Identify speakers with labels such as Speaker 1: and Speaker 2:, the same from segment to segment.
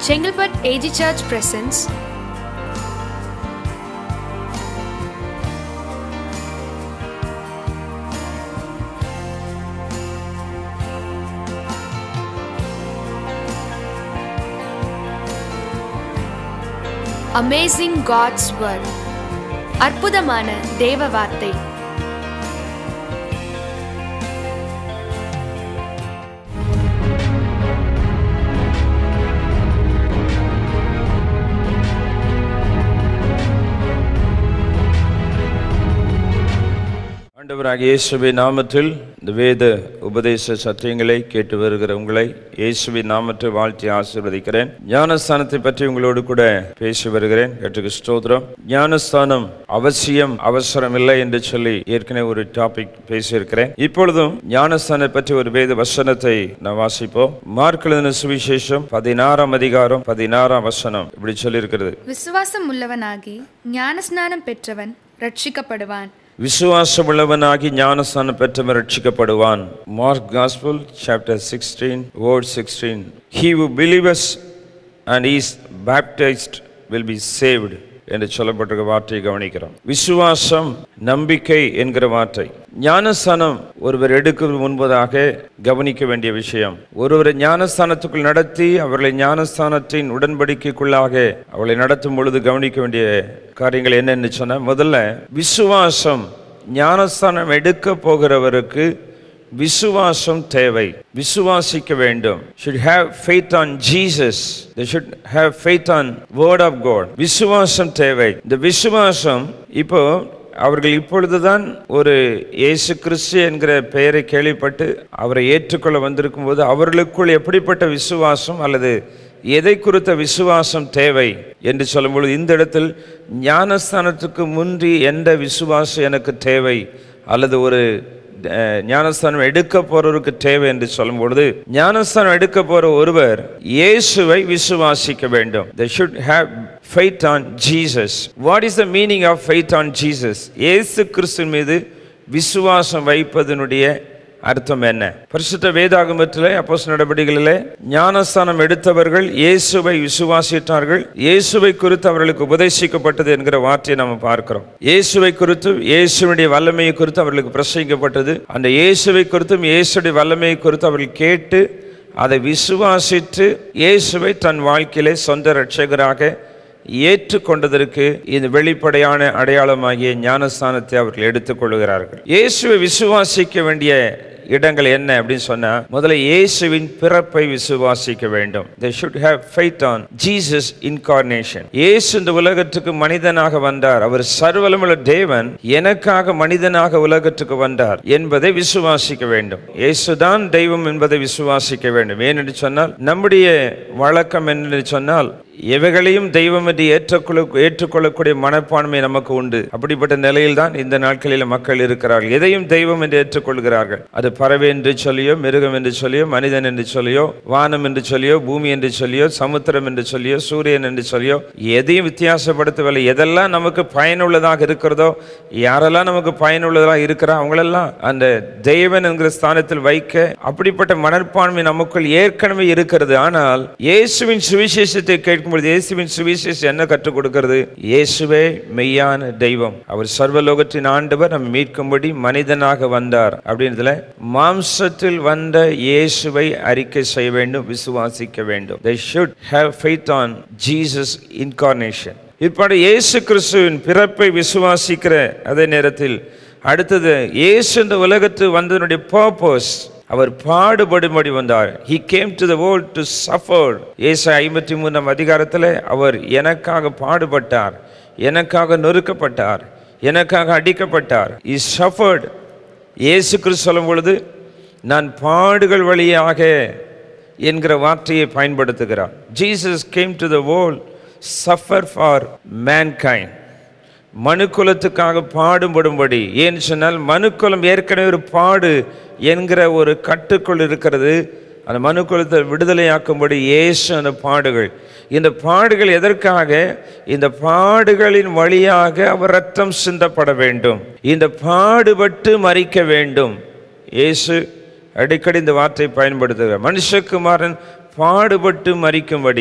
Speaker 1: Chengalpet AG Church presents Amazing God's Word அற்புதமான தேவ வார்த்தை
Speaker 2: ஆண்டவராகிய இயேசுவின் நாமத்தில் இந்த வேத உபதேச சத்தியங்களை கேட்டு வருகிற உங்களை இயேசுவின் நாமத்தை வாழ்த்தி ஆசீர்வதிக்கிறேன் ஞானஸ்தானத்தை பற்றி உங்களோடு கூட பேசி வருகிறேன் கற்றுக்கு ஸ்தோத்திரம் ஞானஸ்தானம் அவசியம் அவசரம் இல்லை என்று சொல்லி ஏற்கனவே ஒரு டாபிக் பேசியிருக்கிறேன் இப்பொழுதும் ஞானஸ்தானை பற்றி ஒரு வேத வசனத்தை நான் வாசிப்போம் மார்க் எழுதின சுவிசேஷம் பதினாறாம் அதிகாரம் பதினாறாம் வசனம் இப்படி சொல்லியிருக்கிறது
Speaker 1: விசுவாசம் உள்ளவனாகி ஞானஸ்நானம் பெற்றவன் ரட்சிக்கப்படுவான்
Speaker 2: விசுவாசம் உள்ளவனாகி ஞானஸ்தானம் பெற்றவன் ரட்சிக்கப்படுவான் Mark gospel chapter sixteen word sixteen he who believes and is baptised will be saved என்று சொல்லப்பட்டிருக்க வார்த்தையை கவனிக்கிறோம் விசுவாசம் நம்பிக்கை என்கிற வார்த்தை ஞானஸ்தானம் ஒருவர் எடுக்க முன்பதாக கவனிக்க வேண்டிய விஷயம் ஒருவரை ஞானஸ்தானத்துக்குள் நடத்தி அவர்களை ஞானஸ்தானத்தின் உடன்படிக்கைக்குள்ளாக அவளை நடத்தும் பொழுது கவனிக்க வேண்டிய காரியங்கள் என்னன்னு சொன்ன முதல்ல விசுவாசம் ஞானஸ்தானம் எடுக்க போகிறவருக்கு விசுவாசம் தேவை விசுவாசிக்க வேண்டும் should have faith on Jesus they should have faith on word of God விசுவாசம் தேவை இந்த விசுவாசம் இப்போ அவர்கள் இப்பொழுதுதான் ஒரு இயேசு கிறிஸ்து என்கிற பெயரை கேள்விப்பட்டு அவரை ஏற்றுக்கொள்ள வந்திருக்கும் போது அவர்களுக்குள் எப்படிப்பட்ட விசுவாசம் அல்லது எதை குறித்த விசுவாசம் தேவை என்று சொல்லும்பொழுது இந்த இடத்தில் ஞானஸ்தானத்துக்கு முன்றி எந்த விசுவாசம் எனக்கு தேவை அல்லது ஒரு அஹ், ஞானஸ்தானம் எடுக்க போறவருக்கு தேவை என்று சொல்லும் பொழுது ஞானஸ்தானம் எடுக்க போற ஒருவர் இயேசுவை விசுவாசிக்க வேண்டும் they should have faith on Jesus what is the meaning of faith on Jesus இயேசு கிறிஸ்து மீது விசுவாசம் வைப்பதனுடைய அர்த்தம் என்ன பரிசுத்த வேதாகமத்திலே அப்போஸ் நடவடிக்கைகளிலே ஞானஸ்தானம் எடுத்தவர்கள் இயேசுவை விசுவாசித்தார்கள் இயேசுவை குறித்து அவர்களுக்கு உபதேசிக்கப்பட்டது என்கிற வார்த்தையை நாம் பார்க்கிறோம் இயேசுவை குறித்து இயேசுடைய வல்லமையை குறித்து அவர்களுக்கு பிரசங்கிக்கப்பட்டது அந்த இயேசுவை குறித்தும் இயேசுடைய வல்லமையை குறித்து அவர்கள் கேட்டு அதை விசுவாசித்து இயேசுவை தன் வாழ்க்கையிலே சொந்த இரட்சகராக ஏற்றுக்கொண்டதற்கு இந்த வெளிப்படையான அடையாளமாகிய ஞானஸ்தானத்தை அவர்கள் எடுத்துக்கொள்கிறார்கள் இயேசுவை விசுவாசிக்க வேண்டிய இடங்கள் என்ன அப்படின்னு சொன்னா முதல்ல இயேசுவின் பிறப்பை விசுவாசிக்க வேண்டும் they should have faith on Jesus incarnation இயேசு இந்த உலகத்துக்கு மனிதனாக வந்தார் அவர் சர்வலமுள்ள தேவன் எனக்காக மனிதனாக உலகத்துக்கு வந்தார் என்பதை விசுவாசிக்க வேண்டும் இயேசுதான் தெய்வம் என்பதை விசுவாசிக்க வேண்டும் ஏனென்று சொன்னால் நம்முடைய வழக்கம் என்று சொன்னால் எவைகளையும் தெய்வம் என்று ஏற்றுக்கொள்ள ஏற்றுக்கொள்ளக்கூடிய மனப்பான்மை நமக்கு உண்டு அப்படிப்பட்ட நிலையில்தான் இந்த நாட்களில் மக்கள் இருக்கிறார்கள் எதையும் தெய்வம் என்று ஏற்றுக்கொள்கிறார்கள் அது பறவை என்று சொல்லியோ மிருகம் என்று சொல்லியோ மனிதன் என்று சொல்லியோ வானம் என்று சொல்லியோ பூமி என்று சொல்லியோ சமுத்திரம் என்று சொல்லியோ சூரியன் என்று சொல்லியோ எதையும் வித்தியாசப்படுத்தவில்லை எதெல்லாம் நமக்கு பயனுள்ளதாக இருக்கிறதோ யாரெல்லாம் நமக்கு பயனுள்ளதாக இருக்கிறா அவங்களெல்லாம் அந்த தெய்வன் என்கிற ஸ்தானத்தில் வைக்க அப்படிப்பட்ட மனப்பான்மை நமக்குள் ஏற்கனவே இருக்கிறது ஆனால் இயேசுவின் சுவிசேஷத்தை கேட்கும்பொழுது இயேசுவின் சுவிசேஷம் என்ன கற்றுக் கொடுக்கிறது இயேசுவே மெய்யான தெய்வம் அவர் சர்வலோகத்தின் ஆண்டவர் நம்ம மீட்கும்படி மனிதனாக வந்தார் அப்படின்றதுல மாம்சத்தில் வந்த இயேசுவை அறிக்கை செய்ய வேண்டும் விசுவாசிக்க வேண்டும் they should have faith on Jesus incarnation இப்படி இயேசு கிறிஸ்துவின் பிறப்பை விசுவாசிக்கிற அதே நேரத்தில் அடுத்தது இயேசு இந்த உலகத்து வந்ததனுடைய பர்பஸ் அவர் பாடுபடும்படி வந்தார் he came to the world to suffer ஏசு ஐம்பத்தி மூணாம் அதிகாரத்தில் அவர் எனக்காக பாடுபட்டார் எனக்காக நொறுக்கப்பட்டார் எனக்காக அடிக்கப்பட்டார் he suffered இயேசு கிறிஸ்து சொல்லும் பொழுது நான் பாடுகள் வழியாக என்கிற வார்த்தையை பயன்படுத்துகிறார் Jesus came to the world suffer for mankind மனுக்குலத்துக்காக பாடுபடும்படி ஏன்னு சொன்னால் மனுக்குலம் ஏற்கனவே ஒரு பாடு என்கிற ஒரு கட்டுக்குள் இருக்கிறது அந்த மனுக்குலத்தை விடுதலையாக்கும்படி இயேசு அந்த பாடுகள் இந்த பாடுகள் எதற்காக இந்த பாடுகளின் வழியாக அவர் ரத்தம் சிந்தப்பட வேண்டும் இந்த பாடுபட்டு மறிக்க வேண்டும் இயேசு அடிக்கடி இந்த வார்த்தை பயன்படுத்துகிறார் மனுஷகுமாரன் பாடுபட்டு மறிக்கும்படி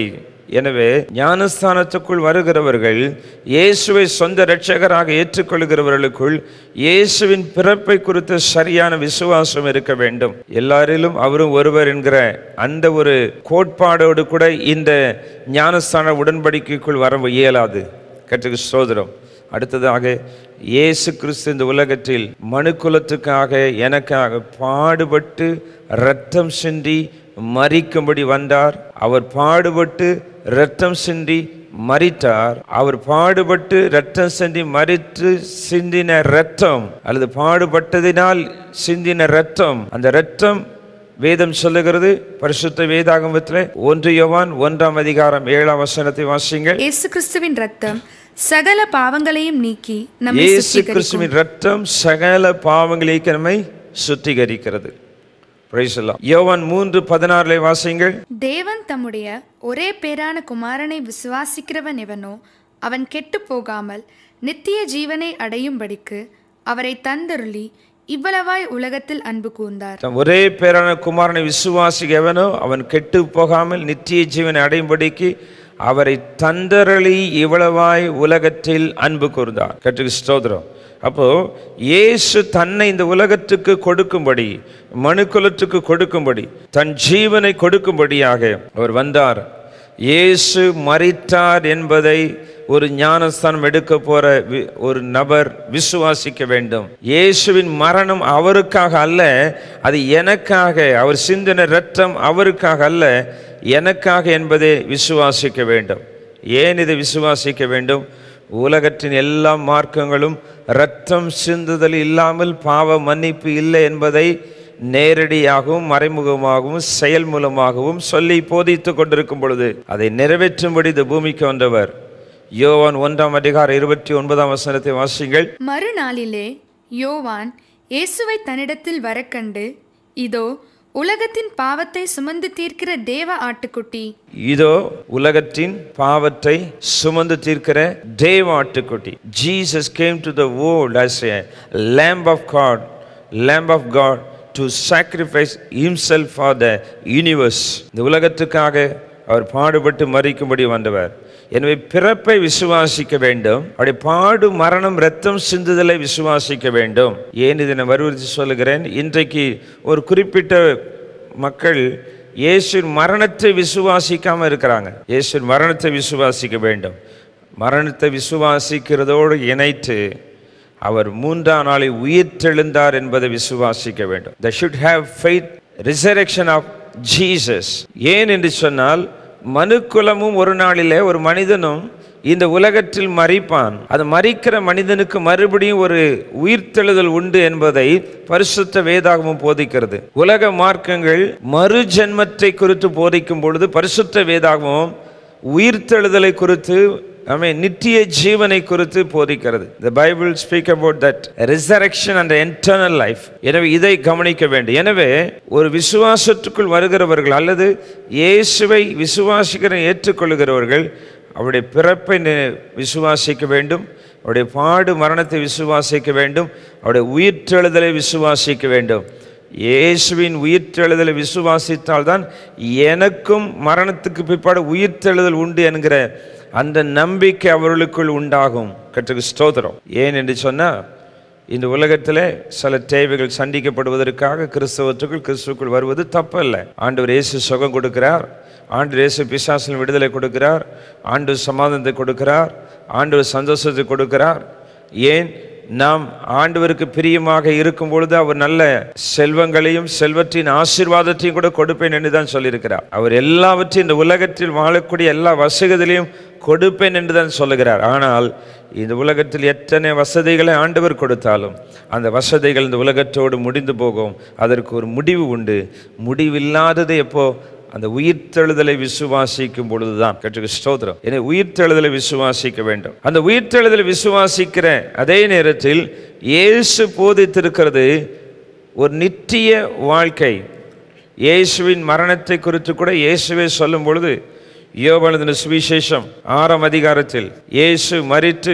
Speaker 2: எனவே ஞானஸ்தானத்துக்குள் வருகிறவர்கள் இயேசுவை சொந்த இரட்சகராக ஏற்றுக்கொள்கிறவர்களுக்குள் இயேசுவின் பிறப்பை குறித்த சரியான விசுவாசம் இருக்க வேண்டும் எல்லாரிலும் அவரும் ஒருவர் என்கிற அந்த ஒரு கோட்பாடோடு கூட இந்த ஞானஸ்தான உடன்படிக்கைக்குள் வர இயலாது கற்றுக்கு சோதரம் அடுத்ததாக இயேசு கிறிஸ்து இந்த உலகத்தில் மனுக்குலத்துக்காக எனக்காக பாடுபட்டு இரத்தம் சிந்தி மறிக்கும்படி வந்தார் அவர் பாடுபட்டு இரத்தம் சிந்தி மறித்தார் அவர் பாடுபட்டு இரத்தம் சிந்தி மறித்து சிந்தின இரத்தம் அல்லது பாடுபட்டதினால் சிந்தின இரத்தம் அந்த இரத்தம் வேதம் சொல்லுகிறது பரிசுத்த வேதாகமத்தில் ஒன்று யோவான் ஒன்றாம் அதிகாரம் ஏழாம் வசனத்தை வாசிங்கள்
Speaker 1: இயேசு கிறிஸ்துவின் ரத்தம் சகல பாவங்களையும் நீக்கி நம்மை
Speaker 2: இயேசு
Speaker 1: சுத்திகரிக்கும்
Speaker 2: கிறிஸ்துவின் ரத்தம் சகல பாவங்களுக்கு நம்மை சுத்திகரிக்கிறது Praise the Lord. யோவான் மூன்று பதினாறுல வாசிங்கள்
Speaker 1: தேவன் தம்முடைய ஒரே பேரான குமாரனை விசுவாசிக்கிறவன் எவனோ அவன் கெட்டுப் போகாமல் நித்திய ஜீவனை அடையும்படிக்கு அவரை தந்தருளி இவ்வளவாய் உலகத்தில் அன்பு கூர்ந்தார்
Speaker 2: தம் ஒரே பேரான குமாரனை விசுவாசிக்க எவனோ அவன் கெட்டு போகாமல் நித்திய ஜீவனை அடையும்படிக்கு அவரை தந்தரளி இவ்வளவாய் உலகத்தில் அன்பு கூர்ந்தார் கற்றுக்கு ஸ்தோத்திரம் அப்போ இயேசு தன்னை இந்த உலகத்துக்கு கொடுக்கும்படி மனுக்குலத்துக்கு கொடுக்கும்படி தன் ஜீவனை கொடுக்கும்படியாக அவர் வந்தார் இயேசு மரித்தார் என்பதை ஒரு ஞானஸ்தானம் எடுக்க போற வி- ஒரு நபர் விசுவாசிக்க வேண்டும் இயேசுவின் மரணம் அவருக்காக அல்ல அது எனக்காக அவர் சிந்தின இரத்தம் அவருக்காக அல்ல எனக்காக என்பதை விசுவாசிக்க வேண்டும் ஏன் இதை விசுவாசிக்க வேண்டும் உலகத்தின் எல்லா மார்க்கங்களும் இரத்தம் சிந்துதல் இல்லாமல் பாவ மன்னிப்பு இல்லை என்பதை நேரடியாகவும் மறைமுகமாகவும் செயல் மூலமாகவும் சொல்லி போதித்துக் கொண்டிருக்கும் பொழுது அதை நிறைவேற்றும்படி இந்த பூமிக்கு வந்தவர் யோவான் ஒன்றாம் அதிகாரம் இருபத்தி ஒன்பதாம் வசனத்தை வாசிங்கள்
Speaker 1: மறுநாளிலே யோவான் இயேசுவை தன்னிடத்தில் வரக்கண்டு இதோ உலகத்தின் பாவத்தை சுமந்து தீர்க்கிற தேவ ஆட்டுக்குட்டி
Speaker 2: இதோ உலகத்தின் பாவத்தை சுமந்து தீர்க்கிற தேவ ஆட்டுக்குட்டி Jesus came to the world as a lamb of God lamb of God to sacrifice himself for the universe இந்த உலகத்துக்காக அவர் பாடுபட்டு மறிக்கும்படி வந்தவர் எனவே பிறப்பை விசுவாசிக்க வேண்டும் அவருடைய பாடு மரணம் ரத்தம் சிந்துதலை விசுவாசிக்க வேண்டும் ஏன் இதை நான் வலியுறுத்தி சொல்லுகிறேன் இன்றைக்கு ஒரு குறிப்பிட்ட மக்கள் இயேசுவின் மரணத்தை விசுவாசிக்காம இருக்கிறாங்க இயேசுவின் மரணத்தை விசுவாசிக்க வேண்டும் மரணத்தை விசுவாசிக்கிறதோடு இணைத்து அவர் மூன்றாம் நாளை உயிர்த்தெழுந்தார் என்பதை விசுவாசிக்க வேண்டும் they should have faith resurrection of Jesus ஏன் என்று சொன்னால் மனுக்குலமும் ஒரு நாளிலே ஒரு மனிதனும் இந்த உலகத்தில் மறிப்பான் அது மறிக்கிற மனிதனுக்கு மறுபடியும் ஒரு உயிர்த்தெழுதல் உண்டு என்பதை பரிசுத்த வேதாகமும் போதிக்கிறது உலக மார்க்கங்கள் மறு ஜென்மத்தை குறித்து போதிக்கும் பொழுது பரிசுத்த வேதாகமும் உயிர்த்தெழுதலை குறித்து ஆமே நித்திய ஜீவனை குறித்து போதிக்கிறது the bible speak about that resurrection and eternal life எனவே இதை கவனிக்க வேண்டும் எனவே ஒரு விசுவாசத்துக்குள் வருகிறவர்கள் அல்லது இயேசுவை விசுவாசிக்கிற ஏற்றுக்கொள்கிறவர்கள் அவருடைய பிறப்பை நி- விசுவாசிக்க வேண்டும் அவருடைய பாடு மரணத்தை விசுவாசிக்க வேண்டும் அவருடைய உயிர்த்தெழுதலை விசுவாசிக்க வேண்டும் இயேசுவின் உயிர்த்தெழுதலை விசுவாசித்தால் தான் எனக்கும் மரணத்துக்கு பிற்பாடு உயிர்த்தெழுதல் உண்டு என்கிற அந்த நம்பிக்கை அவர்களுக்குள் உண்டாகும் கற்றுக்கு ஸ்தோத்திரம் ஏன் என்று சொன்னால் இந்த உலகத்தில் சில தேவைகள் சந்திக்கப்படுவதற்காக கிறிஸ்தவத்துக்குள் கிறிஸ்துவுக்குள் வருவது தப்பல்ல ஆண்டவர் இயேசு சுகம் கொடுக்கிறார் ஆண்டு இயேசு பிசாசில் விடுதலை கொடுக்கிறார் ஆண்டு சமாதானத்தை கொடுக்கிறார் ஆண்டு சந்தோஷத்தை கொடுக்கிறார் ஏன் நாம் ஆண்டவருக்கு பிரியமாக இருக்கும் பொழுது அவர் நல்ல செல்வங்களையும் செல்வத்தின் ஆசீர்வாதத்தையும் கூட கொடுப்பேன் என்று தான் சொல்லியிருக்கிறார் அவர் எல்லாவற்றையும் இந்த உலகத்தில் வாழக்கூடிய எல்லா வசதிகளையும் கொடுப்பேன் என்று தான் சொல்லுகிறார் ஆனால் இந்த உலகத்தில் எத்தனை வசதிகளை ஆண்டவர் கொடுத்தாலும் அந்த வசதிகள் இந்த உலகத்தோடு முடிந்து போகும் அதற்கு ஒரு முடிவு உண்டு முடிவில்லாதது எப்போ அந்த உயிர்த்தெழுதலை விசுவாசிக்கும் பொழுதுதான் கற்றுக்கு ஸ்தோத்திரம் எனவே உயிர்த்தெழுதலை விசுவாசிக்க வேண்டும் அந்த உயிர்த்தெழுதலை விசுவாசிக்கிற அதே நேரத்தில் இயேசு போதித்திருக்கிறது ஒரு நித்திய வாழ்க்கை இயேசுவின் மரணத்தை குறித்து கூட இயேசுவே சொல்லும் பொழுது யோபனதின சுவிசேஷம் ஆறாம் அதிகாரத்தில் இயேசு மரித்து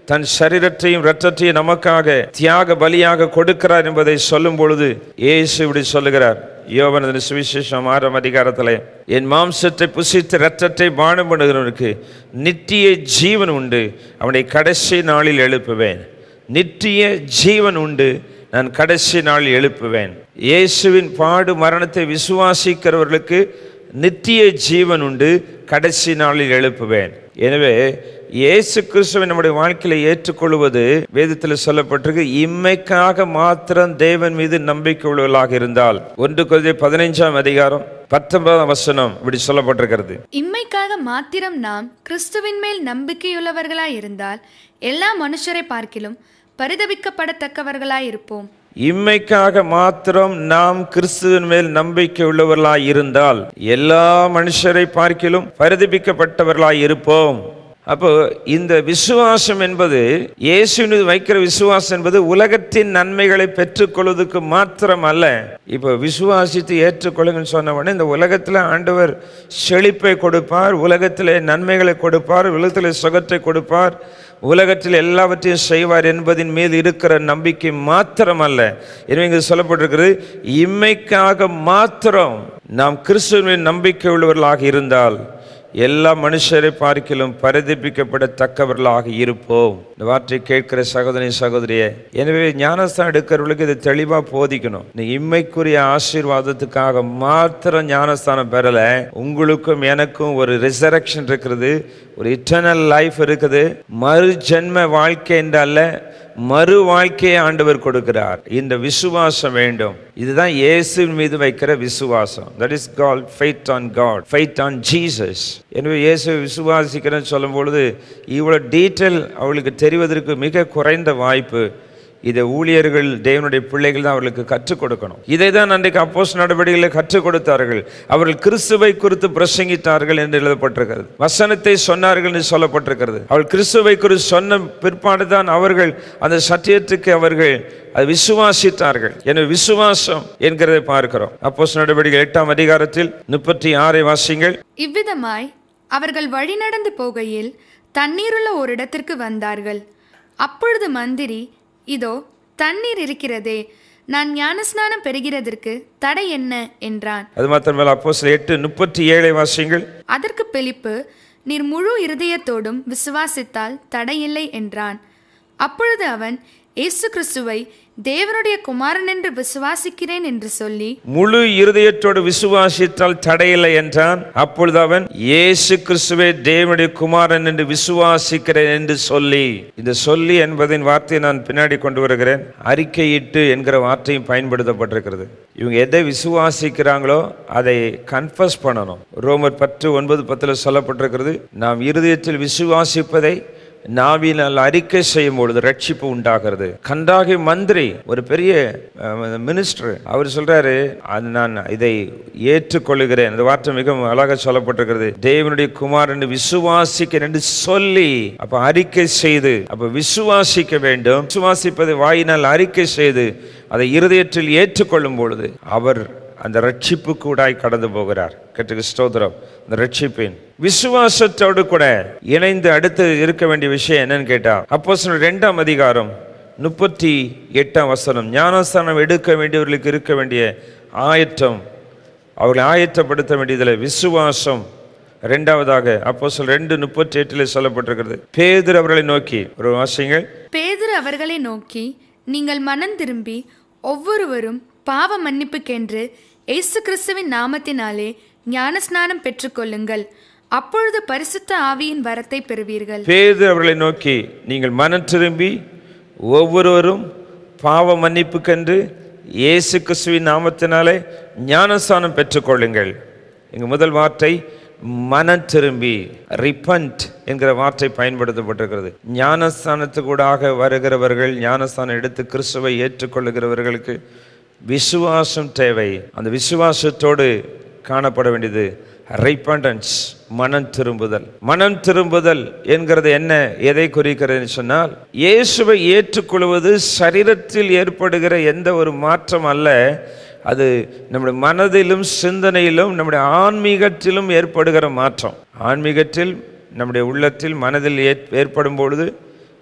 Speaker 2: தன் சரீரத்தையும் இரத்தத்தையும் நமக்காக தியாக பலியாக கொடுக்கிறார் என்பதை சொல்லும் பொழுது இயேசு இப்படி சொல்லுகிறார் யோவனது சுவிசேஷம் ஆறாம் அதிகாரத்தில் என் மாம்சத்தை புசித்து இரத்தத்தை பானம் பண்ணுகிறவனுக்கு நித்திய ஜீவன் உண்டு அவனை கடைசி நாளில் எழுப்புவேன் நித்திய ஜீவன் உண்டு நான் கடைசி நாளில் எழுப்புவேன் இயேசுவின் பாடு மரணத்தை விசுவாசிக்கிறவர்களுக்கு நித்திய ஜீவன் உண்டு கடைசி நாளில் எழுப்புவேன் எனவே இயேசு கிறிஸ்துவை நம்முடைய வாழ்க்கையில் ஏற்றுக்கொள்வது வேதத்தில் சொல்லப்பட்டிருக்கு இம்மைக்காக மாத்திரம் தேவன் மீது நம்பிக்கை உள்ளவர்களாக இருந்தால் ஒன்று கொள்கை பதினைஞ்சாம் அதிகாரம் பத்தொன்பதாம் வசனம் இப்படி சொல்லப்பட்டிருக்கிறது
Speaker 1: இம்மைக்காக மாத்திரம் நாம் கிறிஸ்துவின் மேல் நம்பிக்கையுள்ளவர்களாய் இருந்தால் எல்லா மனுஷரை பார்க்கிலும் பரிதபிக்கப்படத்தக்கவர்களாய் இருப்போம்
Speaker 2: இம்மைக்காக மாத்திரம் நாம் கிறிஸ்துவின் மேல் நம்பிக்கை உள்ளவர்களாய் இருந்தால் எல்லா மனுஷரை பார்க்கிலும் பரிதபிக்கப்பட்டவர்களாய் இருப்போம் அப்போ இந்த விசுவாசம் என்பது இயேசுவின் மீது வைக்கிற விசுவாசம் என்பது உலகத்தின் நன்மைகளை பெற்றுக்கொள்வதற்கு மாத்திரம் அல்ல இப்போ விசுவாசித்து ஏற்றுக்கொள்ளுங்கன்னு சொன்ன உடனே இந்த உலகத்தில் ஆண்டவர் செழிப்பை கொடுப்பார் உலகத்தில் நன்மைகளை கொடுப்பார் உலகத்தில் சுகத்தை கொடுப்பார் உலகத்தில் எல்லாவற்றையும் செய்வார் என்பதின் மீது இருக்கிற நம்பிக்கை மாத்திரமல்ல எனவே இங்கு சொல்லப்பட்டிருக்கிறது இம்மைக்காக மாத்திரம் நாம் கிறிஸ்துவின் நம்பிக்கை உள்ளவர்களாக இருந்தால் எல்லா மனுஷரை பார்க்கிலும் பரிதபிக்கப்படத்தக்கவர்களாக இருப்போம் இந்த வார்த்தை கேட்கிற சகோதரி சகோதரியே எனவே ஞானஸ்தானம் எடுக்கிறவர்களுக்கு இதை தெளிவாக போதிக்கணும் நீ இம்மைக்குரிய ஆசீர்வாதத்துக்காக மாத்திரம் ஞானஸ்தானம் பெறல உங்களுக்கும் எனக்கும் ஒரு ரிசரக்ஷன் இருக்கிறது ஒரு இட்டர்னல் லைஃப் இருக்குது மறு ஜென்ம வாழ்க்கை என்றல்ல மறு வாழ்க்கையை ஆண்டவர் கொடுக்கிறார் இந்த விசுவாசம் வேண்டும் இதுதான் இயேசுவின் மீது வைக்கிற விசுவாசம் that is call faith on God faith on Jesus எனவே இயேசு விசுவாசிக்கிறேன்னு சொல்லும் பொழுது இவ்வளோ டீட்டெயில் அவளுக்கு தெரிவதற்கு மிக குறைந்த வாய்ப்பு இதை ஊழியர்கள் தேவனுடைய பிள்ளைகள் தான் அவர்களுக்கு கற்றுக் கொடுக்கணும் இதை தான் அன்றைக்கு அப்போஸ் நடவடிக்கைகளை கற்றுக் கொடுத்தார்கள் அவர்கள் கிறிஸ்துவை குறித்து பிரசங்கித்தார்கள் என்று எழுதப்பட்டிருக்கிறது வசனத்தை சொன்னார்கள் என்று சொல்லப்பட்டிருக்கிறது அவள் கிறிஸ்துவை குறித்து சொன்ன பிற்பாடு தான் அவர்கள் அந்த சத்தியத்துக்கு அவர்கள் அது விசுவாசித்தார்கள் எனவே விசுவாசம் என்கிறதை பார்க்கிறோம் அப்போஸ் நடவடிக்கை எட்டாம் அதிகாரத்தில் முப்பத்தி ஆறை வாசிங்கள்
Speaker 1: இவ்விதமாய் அவர்கள் வழிநடந்து போகையில் தண்ணீருள்ள ஒரு இடத்திற்கு வந்தார்கள் அப்பொழுது மந்திரி இதோ தண்ணீர் இருக்கிறதே நான் ஞானஸ்நானம் பெறுகிறதற்கு தடை என்ன என்றான்
Speaker 2: அது மாத்திரமல்ல அப்போஸ் எட்டு முப்பத்தி ஏழை வாசிங்கள்
Speaker 1: அதற்கு பிலிப்பு நீர் முழு இருதயத்தோடும் விசுவாசித்தால் தடையில்லை என்றான் அப்பொழுது அவன் இயேசு கிறிஸ்துவை தேவனுடைய குமாரன் என்று விசுவாசிக்கிறேன் என்று சொல்லி
Speaker 2: முழு இருதயத்தோடு விசுவாசித்தால் தடையில்லை என்றான் அப்பொழுது அவன் இயேசு கிறிஸ்துவே தேவனுடைய குமாரன் என்று விசுவாசிக்கிறேன் என்று சொல்லி இந்த சொல்லி என்பதின் வார்த்தையை நான் பின்னாடி கொண்டு வருகிறேன் அறிக்கையிட்டு என்கிற வார்த்தையும் பயன்படுத்தப்பட்டிருக்கிறது இவங்க எதை விசுவாசிக்கிறாங்களோ அதை கன்ஃபஸ் பண்ணணும் ரோமர் பத்து ஒன்பது பத்தில் சொல்லப்பட்டிருக்கிறது நாம் இருதயத்தில் விசுவாசிப்பதை நாவினால் அறிக்கை செய்யும் பொழுது ரட்சிப்பு உண்டாகிறது கண்டாகி மந்திரி ஒரு பெரிய மினிஸ்டர் அவர் சொல்றாரு அது நான் இதை ஏற்றுக்கொள்கிறேன் அந்த வார்த்தை மிக அழகாக சொல்லப்பட்டிருக்கிறது தேவனுடைய குமாரன் விசுவாசிக்கிறேன் என்று சொல்லி அப்ப அறிக்கை செய்து அப்ப விசுவாசிக்க வேண்டும் விசுவாசிப்பதை வாயினால் அறிக்கை செய்து அதை இருதயத்தில் ஏற்றுக்கொள்ளும் பொழுது அவர் அந்த ரட்சிப்பு கூடாய் கடந்து போகிறார் கட்டுக்கு ஸ்தோத்திரம் அந்த ரட்சிப்பின் விசுவாசத்தோடு கூட இணைந்து அடுத்து இருக்க வேண்டிய விஷயம் என்னன்னு கேட்டா அப்போ ரெண்டாம் அதிகாரம் முப்பத்தி எட்டாம் வசனம் ஞானஸ்தானம் எடுக்க வேண்டியவர்களுக்கு இருக்க வேண்டிய ஆயத்தம் அவர்களை ஆயத்தப்படுத்த வேண்டியதில் விசுவாசம் ரெண்டாவதாக அப்போ சொல் ரெண்டு முப்பத்தி எட்டில் சொல்லப்பட்டிருக்கிறது பேதர் அவர்களை நோக்கி ஒரு வாசிங்கள்
Speaker 1: பேதுரு அவர்களை நோக்கி நீங்கள் மனம் திரும்பி ஒவ்வொருவரும் பாவ மன்னிப்புக்கென்று இயேசு கிறிஸ்துவின் நாமத்தினாலே ஞானஸ்நானம் பெற்றுக்கொள்ளுங்கள் அப்பொழுது பரிசுத்த ஆவியின் வரத்தை பெறுவீர்கள்
Speaker 2: பேது அவர்களை நோக்கி நீங்கள் மனம் திரும்பி ஒவ்வொருவரும் பாவ மன்னிப்புக்கென்று இயேசு கிறிஸ்துவின் நாமத்தினாலே ஞானஸ்தானம் பெற்றுக்கொள்ளுங்கள் இங்கு முதல் வார்த்தை மனம் திரும்பி ரிப்பன்ட் என்கிற வார்த்தை பயன்படுத்தப்பட்டிருக்கிறது ஞானஸ்தானத்துக்கூடாக வருகிறவர்கள் ஞானஸ்தானம் எடுத்து கிறிஸ்துவை ஏற்றுக்கொள்ளுகிறவர்களுக்கு விசுவாசம் தேவை அந்த விசுவாசத்தோடு காணப்பட வேண்டியது ரைப்பண்டன்ஸ் மனம் திரும்புதல் மனம் திரும்புதல் என்கிறது என்ன எதை குறிக்கிறதுன்னு சொன்னால் இயேசுவை ஏற்றுக்கொள்வது சரீரத்தில் ஏற்படுகிற எந்த ஒரு மாற்றம் அல்ல அது நம்முடைய மனதிலும் சிந்தனையிலும் நம்முடைய ஆன்மீகத்திலும் ஏற்படுகிற மாற்றம் ஆன்மீகத்தில் நம்முடைய உள்ளத்தில் மனதில் ஏற்- ஏற்படும் பொழுது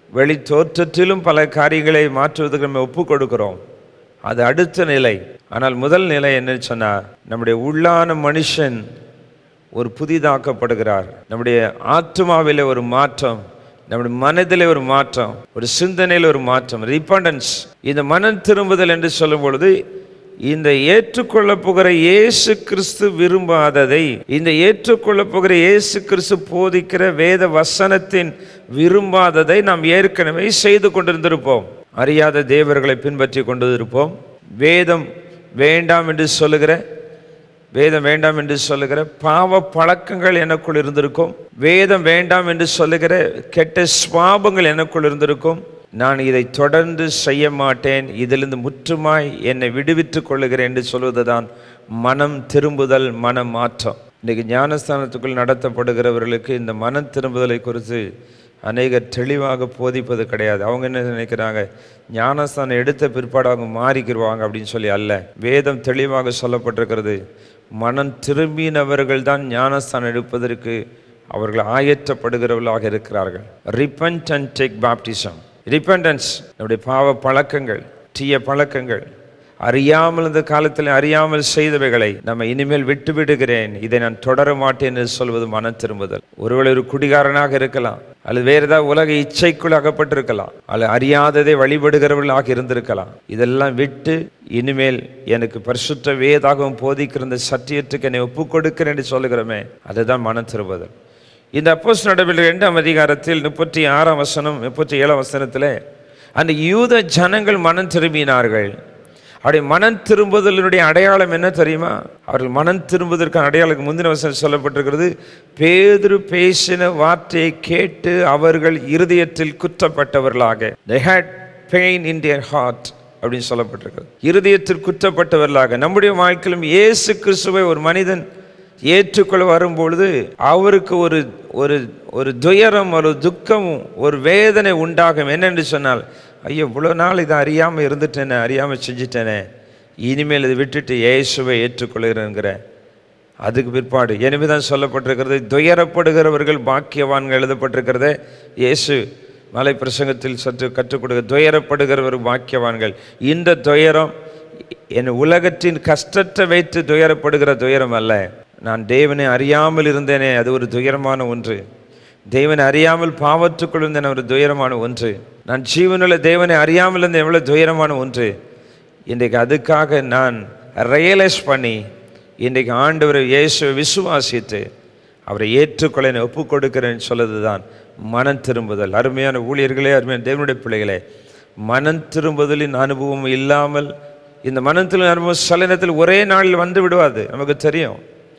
Speaker 2: வெளி தோற்றத்திலும் பல காரியங்களை மாற்றுவதற்கு நம்ம ஒப்பு கொடுக்கிறோம் அது அடுத்த நிலை ஆனால் முதல் நிலை என்னன்னு சொன்னா நம்முடைய உள்ளான மனுஷன் ஒரு புதிதாக்கப்படுகிறார் நம்முடைய ஆத்மாவிலே ஒரு மாற்றம் நம்முடைய மனதிலே ஒரு மாற்றம் ஒரு சிந்தனையில் ஒரு மாற்றம் ரிப்பண்டன்ஸ் இந்த மனம் திரும்புதல் என்று சொல்லும் பொழுது இந்த ஏற்றுக்கொள்ள போகிற இயேசு கிறிஸ்து விரும்பாததை இந்த ஏற்றுக்கொள்ள போகிற இயேசு கிறிஸ்து போதிக்கிற வேத வசனத்தின் விரும்பாததை நாம் ஏற்கனவே செய்து கொண்டிருந்திருப்போம் அறியாத தேவர்களை பின்பற்றி கொண்டு இருப்போம் வேதம் வேண்டாம் என்று சொல்லுகிற வேதம் வேண்டாம் என்று சொல்லுகிற பாவ பழக்கங்கள் எனக்குள் இருந்திருக்கும் வேதம் வேண்டாம் என்று சொல்லுகிற கெட்ட சுவாபங்கள் எனக்குள் இருந்திருக்கும் நான் இதை தொடர்ந்து செய்ய மாட்டேன் இதிலிருந்து முற்றுமாய் என்னை விடுவித்துக் கொள்ளுகிறேன் என்று சொல்வதுதான் மனம் திரும்புதல் மன மாற்றம் இன்னைக்கு ஞானஸ்தானத்துக்குள் நடத்தப்படுகிறவர்களுக்கு இந்த மனம் திரும்புதலை குறித்து அநேகர் தெளிவாக போதிப்பது கிடையாது அவங்க என்ன நினைக்கிறாங்க ஞானஸ்தானம் எடுத்த பிற்பாடு அவங்க மாறிக்கிடுவாங்க அப்படின்னு சொல்லி அல்ல வேதம் தெளிவாக சொல்லப்பட்டிருக்கிறது மனம் திரும்பினவர்கள் தான் ஞானஸ்தானம் எடுப்பதற்கு அவர்கள் ஆயற்றப்படுகிறவர்களாக இருக்கிறார்கள் repent and take baptism repentance நம்முடைய பாவ பழக்கங்கள் தீய பழக்கங்கள் அறியாமல் இந்த காலத்தில் அறியாமல் செய்தவைகளை நம்ம இனிமேல் விட்டு விடுகிறேன் இதை நான் தொடர மாட்டேன் என்று சொல்வது மனம் திரும்புதல் ஒருவேளை ஒரு குடிகாரனாக இருக்கலாம் அல்லது வேறு ஏதாவது உலக இச்சைக்குள் அகப்பட்டிருக்கலாம் அல்லது அறியாததை வழிபடுகிறவர்களாக இருந்திருக்கலாம் இதெல்லாம் விட்டு இனிமேல் எனக்கு பரிசுத்த வேதாகவும் போதிக்கிற இந்த சத்தியத்துக்கு என்னை ஒப்புக் கொடுக்கிறேன் என்று சொல்லுகிறோமே அதுதான் மனம் திரும்புதல் இந்த அப்போஸ் நடவில் இரண்டாம் அதிகாரத்தில் முப்பத்தி ஆறாம் வசனம் முப்பத்தி ஏழாம் வசனத்தில் அந்த யூத ஜனங்கள் மனம் திரும்பினார்கள் அப்படி மனம் திரும்புதலினுடைய அடையாளம் என்ன தெரியுமா அவர்கள் மனம் திரும்புவதற்கான அடையாளம் முந்தின வசனம் சொல்லப்பட்டிருக்கிறது பேதுரு பேசின வார்த்தையை கேட்டு அவர்கள் இருதயத்தில் குற்றப்பட்டவர்களாக they had pain in their heart அப்படின்னு சொல்லப்பட்டிருக்கிறது இருதயத்தில் குற்றப்பட்டவர்களாக நம்முடைய வாழ்க்கையிலும் இயேசு கிறிஸ்துவை ஒரு மனிதன் ஏற்றுக்கொள்ள வரும்பொழுது அவருக்கு ஒரு ஒரு ஒரு துயரம் ஒரு துக்கமும் ஒரு வேதனை உண்டாகும் என்னென்று சொன்னால் ஐயோ இவ்வளோ நாள் இதை அறியாமல் இருந்துட்டேனே அறியாமல் செஞ்சிட்டேனே இனிமேல் இதை விட்டுட்டு இயேசுவை ஏற்றுக்கொள்கிறேங்கிற அதுக்கு பிற்பாடு எனவே தான் சொல்லப்பட்டிருக்கிறது துயரப்படுகிறவர்கள் பாக்கியவான்கள் எழுதப்பட்டிருக்கிறதே இயேசு மலை பிரசங்கத்தில் சற்று கற்றுக் கொடுக்க துயரப்படுகிறவர் பாக்கியவான்கள் இந்த துயரம் என் உலகத்தின் கஷ்டத்தை வைத்து துயரப்படுகிற துயரம் அல்ல நான் தேவனை அறியாமல் இருந்தேனே அது ஒரு துயரமான ஒன்று தேவனை அறியாமல் பாவத்துக்குள் இருந்தேன் ஒரு துயரமான ஒன்று நான் ஜீவனுள்ள தேவனை அறியாமல் இருந்தேன் எவ்வளோ துயரமான ஒன்று இன்றைக்கு அதுக்காக நான் ரியலைஸ் பண்ணி இன்றைக்கு ஆண்டவரை இயேசுவை விசுவாசித்து அவரை ஏற்றுக்கொள்ள என்னை ஒப்புக் கொடுக்கிறேன்னு சொல்லுது தான் மனம் திரும்புதல் அருமையான ஊழியர்களே அருமையான தேவனுடைய பிள்ளைகளே மனம் திரும்புதலின் அனுபவம் இல்லாமல் இந்த மனத்தில் அனுபவம் சில நேரத்தில் ஒரே நாளில் வந்து விடுவாது நமக்கு தெரியும்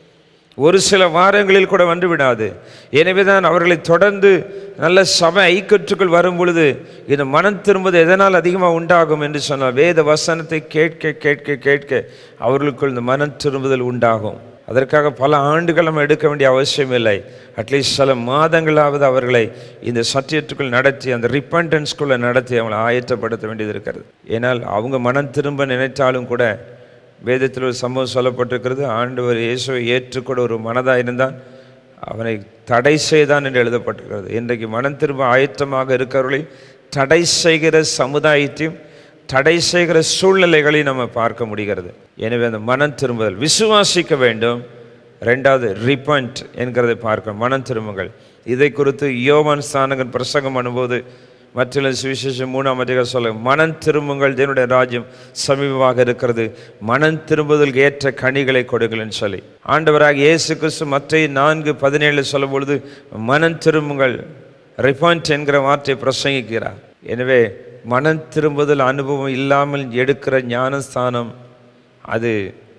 Speaker 2: ஒரு சில வாரங்களில் கூட வந்து விடாது எனவே தான் அவர்களை தொடர்ந்து நல்ல சபை ஐக்கற்றுக்குள் வரும் பொழுது இந்த மனம் திரும்புவது எதனால் அதிகமாக உண்டாகும் என்று சொன்னால் வேத வசனத்தை கேட்க கேட்க கேட்க அவர்களுக்குள் இந்த மனம் திரும்புதல் உண்டாகும் அதற்காக பல ஆண்டுகள் நம்ம எடுக்க வேண்டிய அவசியம் இல்லை அட்லீஸ்ட் சில மாதங்களாவது அவர்களை இந்த சத்தியத்துக்குள் நடத்தி அந்த ரிப்பண்டன்ஸ்குள்ளே நடத்தி அவங்களை ஆயத்தப்படுத்த வேண்டியது இருக்கிறது ஏன்னால் அவங்க மனம் திரும்ப நினைத்தாலும் கூட வேதத்தில் ஒரு சம்பவம் சொல்லப்பட்டிருக்கிறது ஆண்டவர் இயேசுவை ஏற்றுக்கொள்ள ஒரு மனதாக இருந்தான் அவனை தடை செய்தான் என்று எழுதப்பட்டிருக்கிறது இன்றைக்கு மனம் திரும்ப ஆயத்தமாக இருக்கிறவர்களை தடை செய்கிற சமுதாயத்தையும் தடை செய்கிற சூழ்நிலைகளையும் நம்ம பார்க்க முடிகிறது எனவே அந்த மனம் திரும்புதல் விசுவாசிக்க வேண்டும் ரெண்டாவது ரிப்பண்ட் என்கிறதை பார்க்கணும் மனம் திரும்புங்கள் இதை குறித்து யோவான் ஸ்தானகன் பிரசங்கம் பண்ணும்போது மற்ற சுவிசேஷம் மூணாம் அதிகாரம் சொல்ல மனம் திரும்புங்கள் தேவனுடைய ராஜ்யம் சமீபமாக இருக்கிறது மனம் திரும்புதலுக்கு ஏற்ற கனிகளை கொடுங்கள்னு சொல்லி ஆண்டவராக இயேசு கிறிஸ்து மற்ற நான்கு பதினேழு சொல்லும் பொழுது மனம் திரும்புங்கள் ரிப்பண்ட் என்கிற வார்த்தையை பிரசங்கிக்கிறார் எனவே மனம் திரும்புதல் அனுபவம் இல்லாமல் எடுக்கிற ஞானஸ்தானம் அது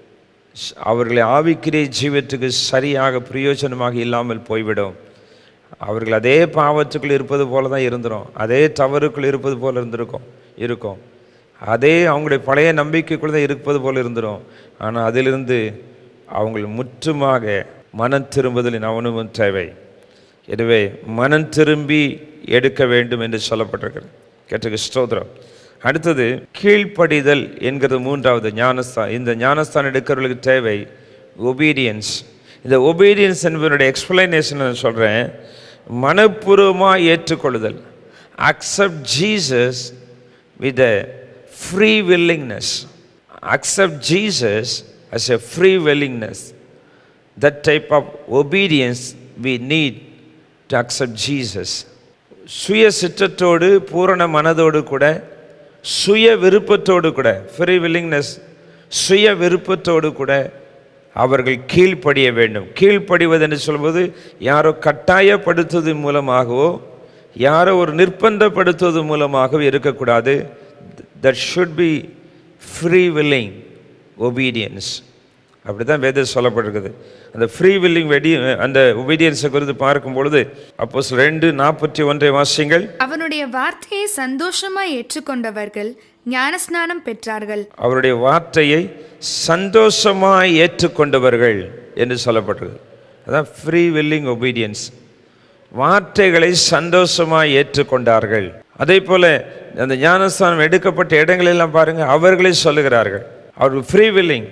Speaker 2: ஸ்- அவர்களை ஆவிக்கிரிய ஜீவத்துக்கு சரியாக பிரயோஜனமாக இல்லாமல் போய்விடும் அவர்கள் அதே பாவத்துக்குள் இருப்பது போல தான் இருந்துரும் அதே தவறுக்குள் இருப்பது போல இருந்திருக்கும் இருக்கும் அதே அவங்களுடைய பழைய நம்பிக்கைக்குள்ள தான் இருப்பது போல இருந்துரும் ஆனால் அதிலிருந்து அவங்கள் முற்றுமாக மனம் திரும்புதலின் அவனும் தேவை எனவே மனம் திரும்பி எடுக்க வேண்டும் என்று சொல்லப்பட்டிருக்கிறது கேட்டுக்கு ஸ்தோத்திரம் அடுத்தது கீழ்ப்படிதல் என்கிறது மூன்றாவது ஞானஸ்தான் இந்த ஞானஸ்தான் எடுக்கிறவர்களுக்கு தேவை ஒபீடியன்ஸ் இந்த ஒபீடியன்ஸ் என்பதனுடைய எக்ஸ்பிளனேஷன் நான் சொல்கிறேன் மனப்பூர்வமாக ஏற்றுக்கொள்ளுதல் accept Jesus with a free willingness. Accept Jesus as a free willingness. That type of obedience we need to accept Jesus. சுய சிற்றத்தோடு பூரண மனதோடு கூட சுய விருப்பத்தோடு கூட ஃப்ரீ வில்லிங்னஸ் சுய விருப்பத்தோடு கூட அவர்கள் கீழ்ப்படிய வேண்டும் கீழ்ப்படிவது என்று சொல்வது யாரோ கட்டாயப்படுத்துவதன் மூலமாகவோ யாரோ ஒரு நிர்பந்தப்படுத்துவது மூலமாகவோ இருக்கக்கூடாது that should be free willing obedience அப்படி தான் வேதம் சொல்லப்பட்டிருக்குது அந்த ஃப்ரீ வில்லிங் வெடி அந்த ஒபீடியன்ஸை குறித்து பார்க்கும் பொழுது அப்போ ரெண்டு நாற்பத்தி ஒன்றை வாசியங்கள்
Speaker 1: அவனுடைய வார்த்தையை சந்தோஷமாய் ஏற்றுக்கொண்டவர்கள் ஞானஸ்நானம் பெற்றார்கள்
Speaker 2: அவருடைய வார்த்தையை சந்தோஷமாய் ஏற்றுக்கொண்டவர்கள் என்று சொல்லப்பட்டது அதான் ஃப்ரீ வில்லிங் ஒபீடியன்ஸ் வார்த்தைகளை சந்தோஷமாய் ஏற்றுக்கொண்டார்கள் அதே போல அந்த ஞானஸ்தானம் எடுக்கப்பட்ட இடங்களெல்லாம் பாருங்க அவர்களே சொல்லுகிறார்கள் அவர் ஃப்ரீ வில்லிங்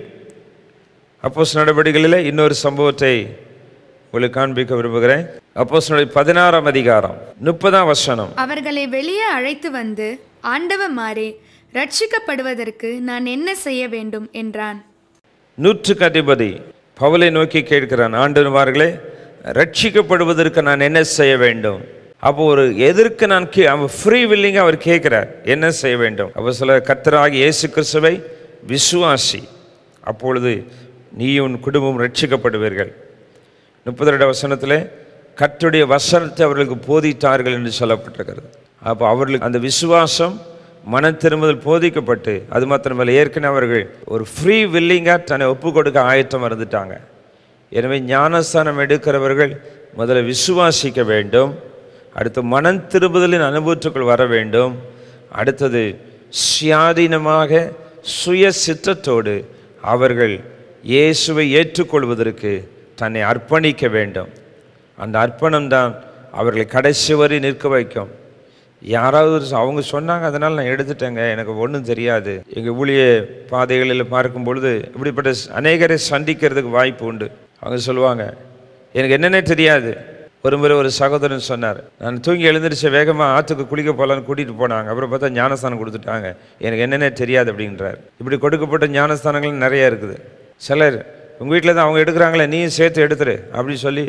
Speaker 2: அப்போஸ் நடவடிக்கைகளில் இன்னொரு சம்பவத்தை உங்களுக்கு காண்பிக்க விரும்புகிறேன் அப்போஸ் பதினாறாம் அதிகாரம் முப்பதாம் வசனம்
Speaker 1: அவர்களை வெளியே அழைத்து வந்து ஆண்டவமாரே ரட்சிக்கப்படுவதற்கு நான் என்ன செய்ய வேண்டும் என்றான்
Speaker 2: நூற்றுக்கு அதிபதி பவுலை நோக்கி கேட்கிறான் ஆண்டவர்களே ரட்சிக்கப்படுவதற்கு நான் என்ன செய்ய வேண்டும் அப்போ ஒரு எதற்கு நான் கே அவன் ஃப்ரீ வில்லிங்காக அவர் கேட்கிறார் என்ன செய்ய வேண்டும் அப்போ சொல்ல கத்தராகி இயேசு கிறிஸ்துவை விசுவாசி அப்பொழுது நீ உன் குடும்பம் ரட்சிக்கப்படுவீர்கள் முப்பது ரெண்டு வசனத்தில் கர்த்தருடைய வசனத்தை அவர்களுக்கு போதித்தார்கள் என்று சொல்லப்பட்டிருக்கிறது அப்போ அவர்களுக்கு அந்த விசுவாசம் மன திரும்புதல் போதிக்கப்பட்டு அது மாத்திரமல்ல ஏற்கனவே அவர்கள் ஒரு ஃப்ரீ வில்லிங்காக தன்னை ஒப்பு கொடுக்க ஆயத்தம் இருந்துட்டாங்க எனவே ஞானஸ்தானம் எடுக்கிறவர்கள் முதல்ல விசுவாசிக்க வேண்டும் அடுத்து மனம் திரும்புதலின் அனுபவத்துக்குள் வர வேண்டும் அடுத்தது சுயாதீனமாக சுய சித்தத்தோடு அவர்கள் இயேசுவை ஏற்றுக்கொள்வதற்கு தன்னை அர்ப்பணிக்க வேண்டும் அந்த அர்ப்பணம்தான் அவர்களை கடைசி வரை நிற்க வைக்கும் யாராவது ஒரு- அவங்க சொன்னாங்க அதனால் நான் எடுத்துட்டேங்க எனக்கு ஒன்றும் தெரியாது எங்கள் ஊழிய பாதைகளில் பார்க்கும் பொழுது இப்படிப்பட்ட ஸ்- அநேகரை சந்திக்கிறதுக்கு வாய்ப்பு உண்டு அவங்க சொல்லுவாங்க எனக்கு என்னென்ன தெரியாது ஒரு முறை ஒரு சகோதரன் சொன்னார் நான் தூங்கி எழுந்திரிச்ச வேகமாக ஆற்றுக்கு குளிக்க போகலான்னு கூட்டிகிட்டு போனாங்க அப்புறம் பார்த்தா ஞானஸ்தானம் கொடுத்துட்டாங்க எனக்கு என்னென்ன தெரியாது அப்படின்றார் இப்படி கொடுக்கப்பட்ட ஞானஸ்தானங்கள் நிறைய இருக்குது சிலர் உங்கள் வீட்டில் தான் அவங்க எடுக்கிறாங்களே நீயும் சேர்த்து எடுத்துரு அப்படின்னு சொல்லி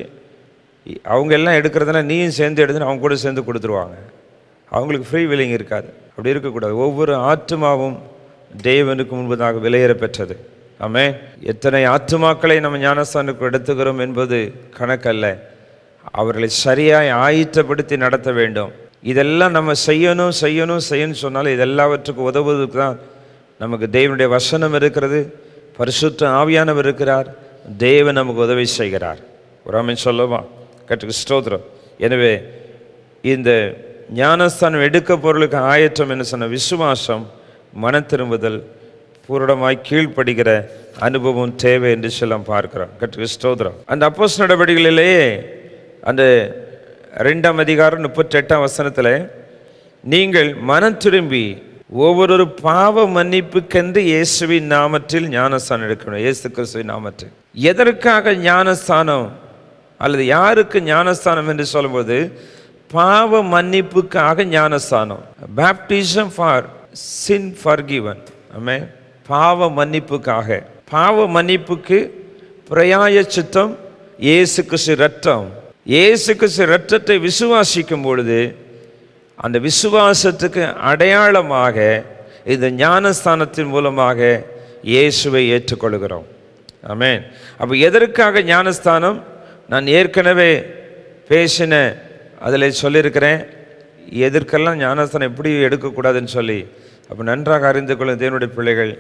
Speaker 2: அவங்க எல்லாம் எடுக்கிறதுனா நீயும் சேர்ந்து எடுத்துன்னு அவங்க கூட சேர்ந்து கொடுத்துருவாங்க அவங்களுக்கு ஃப்ரீ வில்லிங் இருக்காது அப்படி இருக்கக்கூடாது ஒவ்வொரு ஆத்மாவும் தேவனுக்கு முன்பதாக விலையேற பெற்றது ஆமே எத்தனை ஆத்துமாக்களை நம்ம ஞானஸ்தானுக்கு எடுத்துக்கிறோம் என்பது கணக்கல்ல அவர்களை சரியாய் ஆயத்தப்படுத்தி நடத்த வேண்டும் இதெல்லாம் நம்ம செய்யணும் செய்யணும் செய்யணும் சொன்னாலும் இதெல்லாவற்றுக்கும் உதவுவதற்கு தான் நமக்கு தேவனுடைய வசனம் இருக்கிறது பரிசுத்த ஆவியானவர் இருக்கிறார் தேவன் நமக்கு உதவி செய்கிறார் ஒரு ஆமென் சொல்லவா கற்றுக்கு ஸ்தோத்திரம் எனவே இந்த ஞானஸ்தானம் எடுக்க பொருளுக்கு ஆயற்றம் என்ன சொன்ன விசுவாசம் மன திரும்புதல் பூரணமாய் கீழ்ப்படுகிற அனுபவம் தேவை என்று சொல்ல பார்க்கிறோம் கற்றுக்கு ஸ்தோத்திரம் அந்த அப்போஸ் நடவடிக்கைகளிலேயே அந்த ரெண்டாம் அதிகாரம் முப்பத்தி எட்டாம் வசனத்தில் நீங்கள் மனம் திரும்பி ஒவ்வொரு பாவ மன்னிப்புக்கென்று இயேசுவின் நாமத்தில் ஞானஸ்தானம் எடுக்கணும் இயேசு கிறிஸ்துவின் நாமத்தில் எதற்காக ஞானஸ்தானம் அல்லது யாருக்கு ஞானஸ்தானம் என்று சொல்லும்போது பாவ மன்னிப்புக்காக ஞானஸ்தானம் பேப்டிசம் ஃபார் சின் ஃபர்கிவன் ஆமே பாவ மன்னிப்புக்காக பாவ மன்னிப்புக்கு பிரயாய சித்தம் இயேசு கிறிஸ்து ரத்தம் இயேசு கிறிஸ்து ரத்தத்தை விசுவாசிக்கும் பொழுது அந்த விசுவாசத்துக்கு அடையாளமாக இந்த ஞானஸ்தானத்தின் மூலமாக இயேசுவை ஏற்றுக்கொள்கிறோம் ஆமென் அப்போ எதற்காக ஞானஸ்தானம் நான் ஏற்கனவே பேசின அதில் சொல்லியிருக்கிறேன் எதற்கெல்லாம் ஞானஸ்தானம் எப்படி எடுக்கக்கூடாதுன்னு சொல்லி அப்போ நன்றாக அறிந்து கொள்ளும் தேவனுடைய பிள்ளைகள்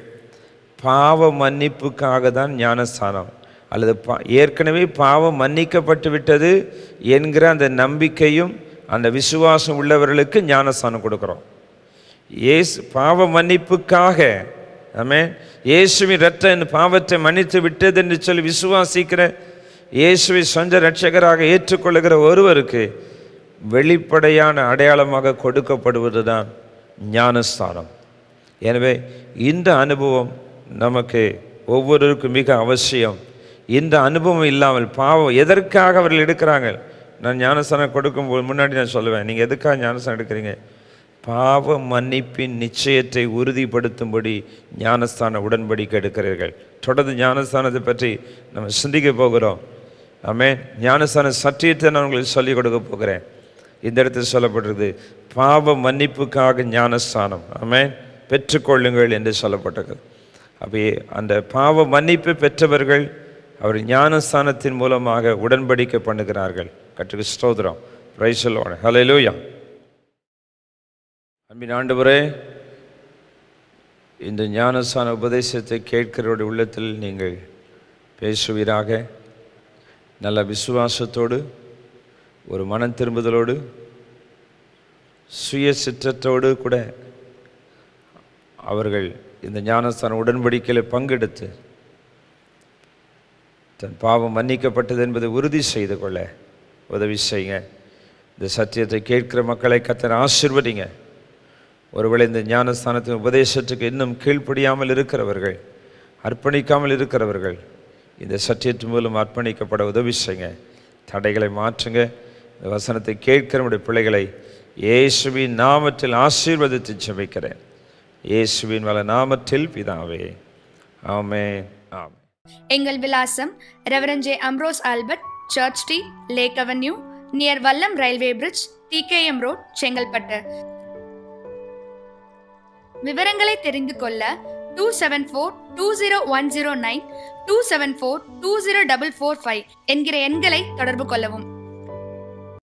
Speaker 2: பாவ மன்னிப்புக்காக தான் ஞானஸ்தானம் அல்லது பா ஏற்கனவே பாவம் மன்னிக்கப்பட்டு விட்டது என்கிற அந்த நம்பிக்கையும் அந்த விசுவாசம் உள்ளவர்களுக்கு ஞானஸ்தானம் கொடுக்குறோம் இயேசு பாவ மன்னிப்புக்காக ஆமே இயேசுவின் ரத்தம் என் பாவத்தை மன்னித்து விட்டது என்று சொல்லி விசுவாசிக்கிற இயேசுவை சொந்த ரட்சகராக ஏற்றுக்கொள்ளுகிற ஒருவருக்கு வெளிப்படையான அடையாளமாக கொடுக்கப்படுவது தான் ஞானஸ்தானம் எனவே இந்த அனுபவம் நமக்கு ஒவ்வொருவருக்கும் மிக அவசியம் இந்த அனுபவம் இல்லாமல் பாவம் எதற்காக அவர்கள் எடுக்கிறாங்க நான் ஞானஸ்தானம் கொடுக்கும்போது முன்னாடி நான் சொல்லுவேன் நீங்கள் எதுக்காக ஞானஸ்தானம் எடுக்கிறீங்க பாவ மன்னிப்பின் நிச்சயத்தை உறுதிப்படுத்தும்படி ஞானஸ்தான உடன்படிக்கை எடுக்கிறீர்கள் தொடர்ந்து ஞானஸ்தானத்தை பற்றி நம்ம சிந்திக்க போகிறோம் ஆமே ஞானஸ்தான சத்தியத்தை நான் உங்களுக்கு சொல்லிக் கொடுக்க போகிறேன் இந்த இடத்துல சொல்லப்பட்டிருக்கு பாவ மன்னிப்புக்காக ஞானஸ்தானம் ஆமே பெற்றுக்கொள்ளுங்கள் என்று சொல்லப்பட்டது அப்போ அந்த பாவ மன்னிப்பு பெற்றவர்கள் அவர் ஞானஸ்தானத்தின் மூலமாக உடன்படிக்கை பண்ணுகிறார்கள் கற்றுக்கு ஸ்தோத்திரம் பிரைசலோட ஹalleluya அன்பின் ஆண்டவரே இந்த ஞானஸ்தான உபதேசத்தை கேட்கிறவருடைய உள்ளத்தில் நீங்கள் பேசுவீராக நல்ல விசுவாசத்தோடு ஒரு மனம் திரும்புதலோடு சுய சிற்றத்தோடு கூட அவர்கள் இந்த ஞானஸ்தான உடன்படிக்கையில் பங்கெடுத்து தன் பாவம் மன்னிக்கப்பட்டது என்பதை உறுதி செய்து கொள்ள உதவி செய்யுங்க இந்த சத்தியத்தை கேட்கிற மக்களை கத்தனை ஆசிர்வதிங்க ஒருவேளை இந்த ஞானஸ்தானத்தின் உபதேசத்துக்கு இன்னும் கீழ்ப்படியாமல் இருக்கிறவர்கள் அர்ப்பணிக்காமல் இருக்கிறவர்கள் இந்த சத்தியத்தின் மூலம் அர்ப்பணிக்கப்பட உதவி செய்யுங்க தடைகளை மாற்றுங்க இந்த வசனத்தை கேட்கிற நம்முடைய பிள்ளைகளை இயேசுவின் நாமத்தில் ஆசீர்வதித்து ஜெபிக்கிறேன் இயேசுவின் வல நாமத்தில் பிதாவே ஆமே ஆமே
Speaker 1: எங்கள் விலாசம் reverend J Ambrose Albert Church Street Lake Avenue near Vallam railway bridge TKM road Chengalpattu விவரங்களை தெரிந்து கொள்ள two seven four two zero one zero nine two seven four two zero double four five என்கிற எண்களை தொடர்பு கொள்ளவும்